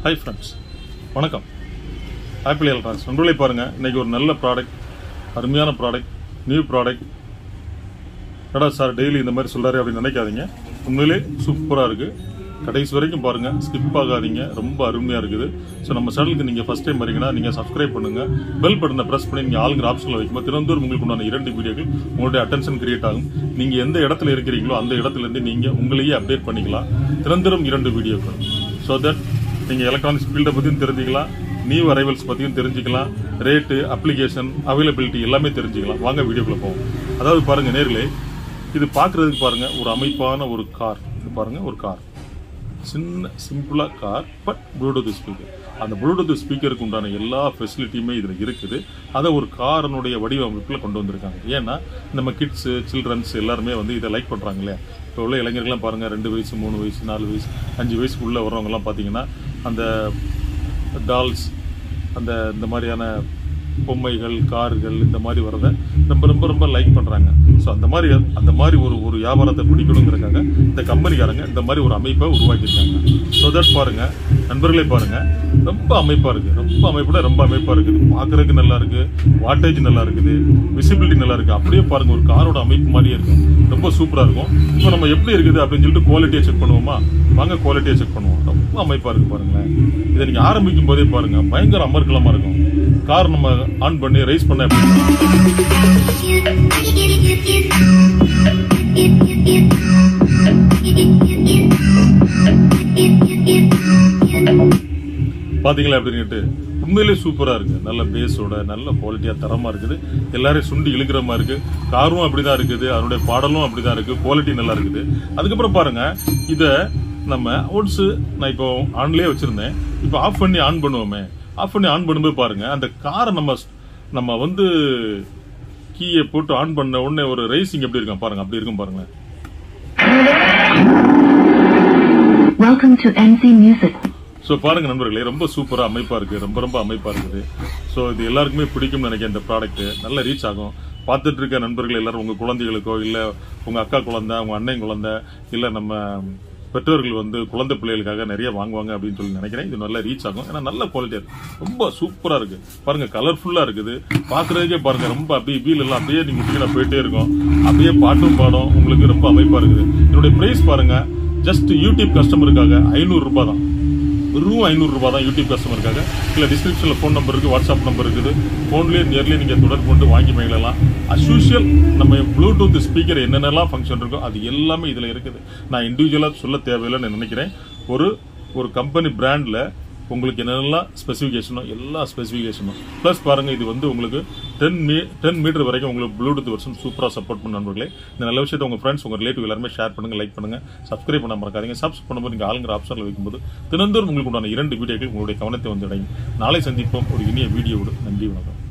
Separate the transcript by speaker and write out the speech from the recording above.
Speaker 1: Hi friends வணக்கம் Apple electronics நண்பர்களே பாருங்கள் இன்றைக்கி ஒரு நல்ல ப்ராடக்ட் அருமையான ப்ராடக்ட் நியூ ப்ராடக்ட் கடா சார் டெய்லி இந்த மாதிரி சொல்கிறாரு அப்படின்னு நினைக்காதீங்க உண்மையிலே சூப்பராக இருக்குது கடைசி வரைக்கும் பாருங்கள் ஸ்கிப் ஆகாதீங்க ரொம்ப அருமையாக இருக்குது ஸோ நம்ம சேனலுக்கு நீங்கள் ஃபஸ்ட் டைம் வரீங்கன்னா நீங்கள் சப்ஸ்கிரைப் பண்ணுங்கள் பெல் பட்டனை ப்ரெஸ் பண்ணி நீங்கள் ஆளுங்கிற ஆப்ஷனில் வைக்கும்போது தினந்தோறும் உங்களுக்கு உண்டான இரண்டு வீடியோக்கள் உங்களுடைய அட்டென்ஷன் கிரியேட் ஆகும் நீங்கள் எந்த இடத்துல இருக்கிறீங்களோ அந்த இடத்துலேருந்து நீங்கள் உங்களையே அப்டேட் பண்ணிக்கலாம் தினந்தோறும் இரண்டு வீடியோக்கள் ஸோ தட் நீங்கள் எலக்ட்ரானிக்ஸ் ஃபீல்டை பற்றியும் தெரிஞ்சுக்கலாம் நியூ அரைவல்ஸ் பற்றியும் தெரிஞ்சுக்கலாம் ரேட்டு அப்ளிகேஷன் அவைலபிலிட்டி எல்லாமே தெரிஞ்சுக்கலாம் வாங்க வீடியோக்குள்ள போவோம் அதாவது பாருங்க நேர்களே இது பார்க்குறதுக்கு பாருங்க ஒரு அமைப்பான ஒரு கார் இது பாருங்க ஒரு கார் சின்ன சிம்பிளாக கார் பட் ப்ளூடூத் ஸ்பீக்கர் அந்த ப்ளூடூத் ஸ்பீக்கருக்கு உண்டான எல்லா ஃபெசிலிட்டியுமே இதில் இருக்குது அதை ஒரு காரனுடைய வடிவமைப்பில் கொண்டு வந்திருக்காங்க ஏன்னா நம்ம கிட்ஸு சில்ட்ரன்ஸ் எல்லாருமே வந்து இதை லைக் பண்ணுறாங்க இல்லையா இப்போ உள்ள இளைஞர்கள்லாம் பாருங்கள் ரெண்டு வயசு மூணு வயசு நாலு வயசு அஞ்சு வயசுக்குள்ளே வர்றவங்கலாம் பார்த்தீங்கன்னா அந்த டால்ஸ் அந்த இந்த மாதிரியான பொம்மைகள் கார்கள் இந்த மாதிரி வரதை ரொம்ப ரொம்ப ரொம்ப லைக் பண்ணுறாங்க ஸோ அந்த மாதிரி அந்த மாதிரி ஒரு ஒரு வியாபாரத்தை பிடிக்கணுங்கிறக்காக இந்த கம்பெனிக்காரங்க இந்த மாதிரி ஒரு அமைப்பை உருவாக்கியிருக்காங்க ஸோ தட் பாருங்கள் நண்பர்களே பாருங்கள் ரொம்ப அமைப்பாக இருக்குது ரொம்ப அமைப்போட ரொம்ப அமைப்பாக இருக்குது பார்க்குறதுக்கு நல்லா இருக்குது வாட்டேஜ் நல்லா இருக்குது விசிபிலிட்டி நல்லா இருக்குது அப்படியே பாருங்கள் ஒரு காரோட அமைப்பு மாதிரியே இருக்கும் ரொம்ப சூப்பராக இருக்கும் இப்போ நம்ம எப்படி இருக்குது அப்படின்னு சொல்லிட்டு குவாலிட்டியை செக் பண்ணுவோமா வாங்க குவாலிட்டியை செக் பண்ணுவோம் ரொம்ப அமைப்பாக இருக்குது பாருங்களேன் இதை நீங்கள் ஆரம்பிக்கும் போதே பாருங்கள் பயங்கர அமர்க்கலமாக இருக்கும் கார் நம்ம ஆன் பண்ணி ரைஸ் பண்ண எப்படி இருக்கும்? பாத்தீங்களா அப்படின்ட்டு உண்மையிலே சூப்பரா இருக்கு நல்ல பேஸோட நல்ல குவாலிட்டியா தரமா இருக்குது எல்லாரையும் சுண்டி இழுக்கிற மாதிரி இருக்கு காரும் அப்படிதான் இருக்குது அதனுடைய பாடலும் அப்படிதான் இருக்கு குவாலிட்டி நல்லா இருக்குது அதுக்கப்புறம் பாருங்க இத நம்ம ஒன்ஸ் நான் இப்போ ஆன்லயே வச்சிருந்தேன் இப்போ ஆஃப் பண்ணி ஆன் பண்ணுவோமே ஆஃப் பண்ணி ஆன் பண்ணும்போது பாருங்க அந்த காரை நம்ம நம்ம வந்து கீயை போட்டு ஆன் பண்ண உடனே ஒரு ரேசிங் எப்படி இருக்கும் பாருங்க அப்படி இருக்கும் பாருங்க
Speaker 2: Welcome to MC Music.
Speaker 1: So பாருங்க நண்பர்களே ரொம்ப சூப்பராக அமைப்பாக இருக்குது ரொம்ப ரொம்ப அமைப்பாக இருக்குது ஸோ இது எல்லாருக்குமே பிடிக்கும்னு நினைக்கிறேன் இந்த ப்ராடக்ட் நல்ல ரீச் ஆகும் பார்த்துட்டு இருக்க நண்பர்கள் எல்லாரும் உங்கள் குழந்தைகளுக்கோ இல்லை உங்கள் அக்கா குழந்தை உங்கள் அண்ணன் குழந்தை இல்லை நம்ம பெற்றோர்கள் வந்து குழந்தை பிள்ளைகளுக்காக நிறைய வாங்குவாங்க அப்படின்னு சொல்லி நினைக்கிறேன் இது நல்லா ரீச் ஆகும் ஏன்னா நல்ல குவாலிட்டியாக இருக்கு ரொம்ப சூப்பராக இருக்கு பாருங்க கலர்ஃபுல்லாக இருக்குது பார்க்குறதுக்கே பாருங்க ரொம்ப அப்படியே வீல் எல்லாம் அப்படியே நீங்கள் கீழே போயிட்டே இருக்கும் அப்படியே பாட்டும் பாடம் உங்களுக்கு ரொம்ப அமைப்பாக இருக்குது இதனுடைய ப்ரைஸ் பாருங்க ஜஸ்ட் யூடியூப் கஸ்டமருக்காக ஐநூறு ரூபாய் தான் வெறும் ஐநூறு ரூபாய் தான் யூடியூப் கஸ்டமருக்காக இல்லை டிஸ்கிரிப்ஷனில் ஃபோன் நம்பர் இருக்குது வாட்ஸ்அப் நம்பர் இருக்குது ஃபோன்லேயே நேர்லேயே நீங்கள் தொடர்பு கொண்டு வாங்கி மகிழலாம் அஸ்யூஷுவல் நம்ம ப்ளூடூத் ஸ்பீக்கர் என்னென்னலாம் ஃபங்க்ஷன் இருக்கோ அது எல்லாமே இதில் இருக்குது நான் இண்டிவிஜுவலாக சொல்ல தேவையில்லைன்னு நினைக்கிறேன் ஒரு ஒரு கம்பெனி பிராண்டில் உங்களுக்கு என்னென்னலாம் ஸ்பெசிஃபிகேஷனோ எல்லா ஸ்பெசிஃபிகேஷனும் ப்ளஸ் பாருங்கள் இது வந்து உங்களுக்கு டென் மீ டென் மீட்டர் வரைக்கும் உங்களுக்கு ப்ளூடூத் வெர்ஷன் சூப்பராக சப்போர்ட் பண்ண நண்பர்களே இந்த நல்ல விஷயத்தை உங்கள் ஃப்ரெண்ட்ஸ் உங்கள் ரிலேட்டிவ் எல்லாருமே ஷேர் பண்ணுங்கள் லைக் பண்ணுங்கள் சப்ஸ்கிரைப் பண்ண மறக்காதீங்க சப்ஸ்கிரைப் பண்ணும்போது நீங்கள் ஆளுங்கிற ஆப்ஷனில் வைக்கும்போது தினந்தோறும் உங்களுக்கு உண்டான இரண்டு வீடியோக்கள் உங்களுடைய கவனத்தை வந்து அடையும் நாளை சந்திப்போம் ஒரு இனிய வீடியோவோடு நன்றி வணக்கம்